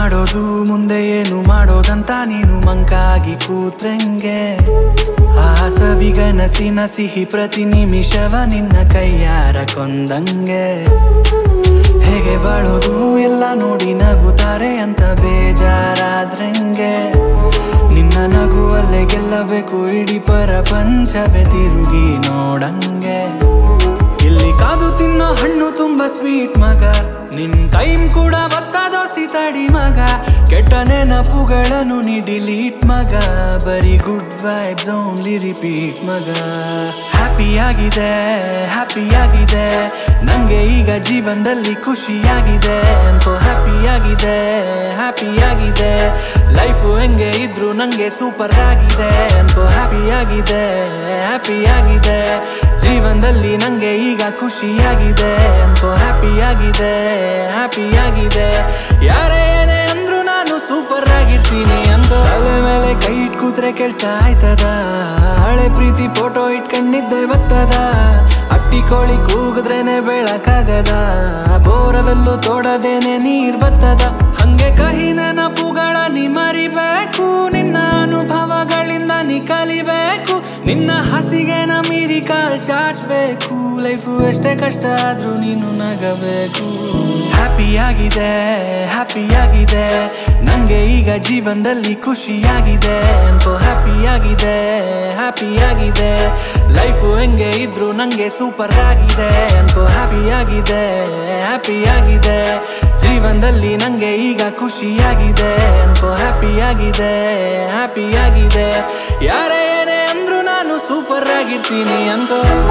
ಮಾಡೋದು ಮುಂದೆ ಏನು ಮಾಡೋದಂತ ನೀನು ಮಂಕಾಗಿ ಕೂತ್ರಂಗೆ ಆ ಸವಿಗನಸಿನ ಸಿಹಿ ಪ್ರತಿ ನಿಮಿಷವ ನಿನ್ನ ಕೈಯಾರ ಕೊಂದಂಗೆ ಹೇಗೆ ಬಾಳೋದು ಎಲ್ಲ ನೋಡಿ ನಗುತ್ತಾರೆ ಅಂತ ಬೇಜಾರಾದ್ರಂಗೆ ನಿನ್ನ ನಗುವಲ್ಲೇ ಗೆಲ್ಲಬೇಕು ಇಡೀ ಪ್ರಪಂಚವೇ ತಿರುಗಿ ನೋಡಂಗೆ ಇಲ್ಲಿ ಕಾದು ತಿನ್ನೋ ಹಣ್ಣು ತುಂಬಾ ಸ್ವೀಟ್ ಮಗ ನಿನ್ ಟೈಮ್ ಕೂಡ ಬತ್ತಾದೋಸಿ ತಡಿ ಮಗ ಕೆಟ್ಟ ನೆನಪುಗಳನ್ನು ನೀ ಡಿಲೀಟ್ ಮಗ ಬರೀ ಗುಡ್ ವೈಬ್ಸ್ ಓನ್ಲಿ ರಿಪೀಟ್ ಮಗ ಹ್ಯಾಪಿ ಆಗಿದೆ ಹ್ಯಾಪಿ ಆಗಿದೆ ನಂಗೆ ಈಗ ಜೀವನದಲ್ಲಿ ಖುಷಿಯಾಗಿದೆ ಅಂತೂ ಹ್ಯಾಪಿ ಆಗಿದೆ ಹ್ಯಾಪಿ ಆಗಿದೆ ಲೈಫು ಹೆಂಗೆ ಇದ್ರು ನಂಗೆ ಸೂಪರ್ ಆಗಿದೆ ಅಂತೂ ಹ್ಯಾಪಿ ಆಗಿದೆ ಹ್ಯಾಪಿ ಆಗಿದೆ ಜೀವನದಲ್ಲಿ ನಂಗೆ ಈಗ ಖುಷಿಯಾಗಿದೆ ಅಂತೂ ಹ್ಯಾಪಿ ಆಗಿದೆ ಹ್ಯಾಪಿ ಆಗಿದೆ ಯಾರೇ ಏನೇ ಅಂದ್ರು ನಾನು ಸೂಪರ್ ಆಗಿರ್ತೀನಿ ಅಂತ ತಲೆ ಮೇಲೆ ಕೈ ಇಟ್ ಕೂತ್ರೆ ಕೆಲ್ಸ ಆಯ್ತದ ಹಳೆ ಪ್ರೀತಿ ಫೋಟೋ ಇಟ್ಕೊಂಡಿದ್ದೆ ಬತ್ತದ ಅಟ್ಟಿ ಕೋಳಿ ಕೂಗಿದ್ರೇನೆ ಬೆಳಕಾಗದ ಬೋರವೆಲ್ಲು ತೋಡದೇನೆ ನೀರ್ ಬತ್ತದ ಹಂಗೆ ಕಹಿ ನೆನಪುಗಳ ನೀ ಮರಿಬೇಕು ನಿನ್ನ ಅನುಭವಗಳಿಂದ ನೀ ಕಲಿಬೇಕು ನಿನ್ನ ಹಸಿಗೆ ನ ಮೀರಿ ಕಾಲ್ ಚಾಚ್ಬೇಕು ಲೈಫು ಎಷ್ಟೇ ಕಷ್ಟ ಆದ್ರೂ ನೀನು ನಗಬೇಕು ಹ್ಯಾಪಿ ಆಗಿದೆ ಹ್ಯಾಪಿ ಆಗಿದೆ ನಂಗೆ ಈಗ ಜೀವನದಲ್ಲಿ ಖುಷಿಯಾಗಿದೆ ಅಂತೂ ಹ್ಯಾಪಿ ಆಗಿದೆ ಹ್ಯಾಪಿ ಆಗಿದೆ ಲೈಫು ಹೆಂಗೆ ಇದ್ರು ನಂಗೆ ಸೂಪರ್ ಆಗಿದೆ ಅಂತೂ ಹ್ಯಾಪಿ ಆಗಿದೆ ಹ್ಯಾಪಿ ಆಗಿದೆ ಜೀವನದಲ್ಲಿ ನಂಗೆ ಈಗ ಖುಷಿಯಾಗಿದೆ ಅಂತೂ ಹ್ಯಾಪಿ ಆಗಿದೆ ಹ್ಯಾಪಿ ಆಗಿದೆ ಯಾರೇ ಏನೇ ಅಂದ್ರು ನಾನು ಸೂಪರ್ ಆಗಿರ್ತೀನಿ ಅಂತ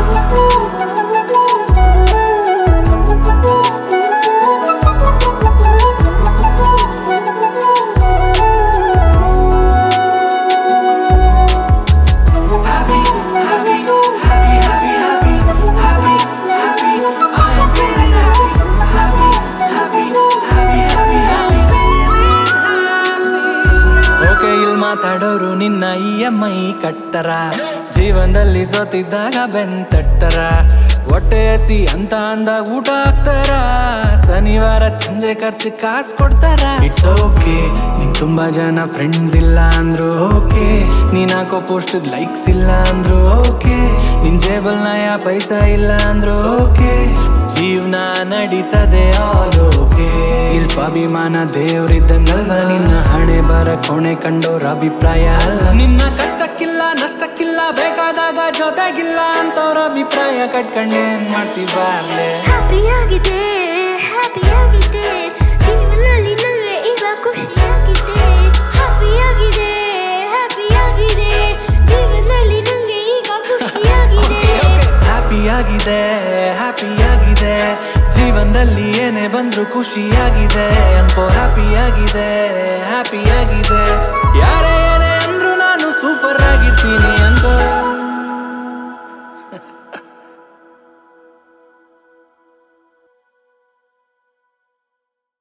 happy, happy, happy, happy, happy, happy, happy. I am feeling happy, happy, happy, happy, happy, happy, feeling happy. Okay ಇಲ್ಲಿ ಮಾತಾಡೋರು ನಿನ್ನ ಇ ಎಂ ಐ ಕಟ್ತರ ಜೀವನದಲ್ಲಿ ಸೋತಿದ್ದಾಗ ಬೆನ್ ತಟ್ಟರ ಹೊಟ್ಟೆ ಹಸಿ ಅಂತ ಅಂದಾಗ ಊಟ ಹಾಕ್ತಾರ ಶನಿವಾರ ಸಂಜೆ ಖರ್ಚು ಕಾಸು ಕೊಡ್ತಾರ ಇಟ್ಸ್ ಓಕೆ ನಿಂಗ್ ತುಂಬಾ ಜನ ಫ್ರೆಂಡ್ಸ್ ಇಲ್ಲ ಅಂದ್ರು ಓಕೆ ನೀನ್ ಹಾಕೋ ಪೋಸ್ಟ್ ಲೈಕ್ಸ್ ಇಲ್ಲ ಅಂದ್ರು ಓಕೆ ನಿನ್ ಜೇಬಲ್ ನಯ ಪೈಸಾ ಇಲ್ಲ ಅಂದ್ರು ಓಕೆ ಜೀವನ ನಡೀತದೆ ಆಲ್ ಓಕೆ ಇಲ್ ಸ್ವಾಭಿಮಾನ ದೇವ್ರಿದ್ದಂಗಲ್ವ ನಿನ್ನ ಹಣೆ ಬರ ಕೊಣೆ ಕಂಡೋರ ಅಭಿಪ್ರಾಯ ಅಲ್ಲ ನಿನ್ನ ಕಷ್ಟಕ್ಕಿಲ್ಲ ನಷ್ಟಕ್ಕಿಲ್ಲ ಬೇಕಾದಾಗ ಜೊತೆಗಿಲ್ಲ ಅಂತವ್ರ ಅಭಿಪ್ರಾಯ ಕಟ್ಕೊಂಡೇನ್ ಮಾಡ್ತೀವಾರ್ಲೆ ಹ್ಯಾಪಿ ಆಗಿದೆ ಹ್ಯಾಪಿ ಆಗಿದೆ ಜೀವನದಲ್ಲಿ ನನಗೆ ಈಗ ಖುಷಿಯಾಗಿದೆ ಹ್ಯಾಪಿ ಆಗಿದೆ ಹ್ಯಾಪಿ ಆಗಿದೆ ಜೀವನದಲ್ಲಿ ನನಗೆ ಈಗ ಖುಷಿಯಾಗಿದೆ ಹ್ಯಾಪಿ ಆಗಿದೆ ಹ್ಯಾಪಿ ಆಗಿದೆ ಜೀವನದಲ್ಲಿ ಏನೇ ಬಂದ್ರು ಖುಷಿಯಾಗಿದೆ ಅನ್ಕೋ ಹ್ಯಾಪಿ ಆಗಿದೆ ಹ್ಯಾಪಿ ಆಗಿದೆ ಯಾರೇ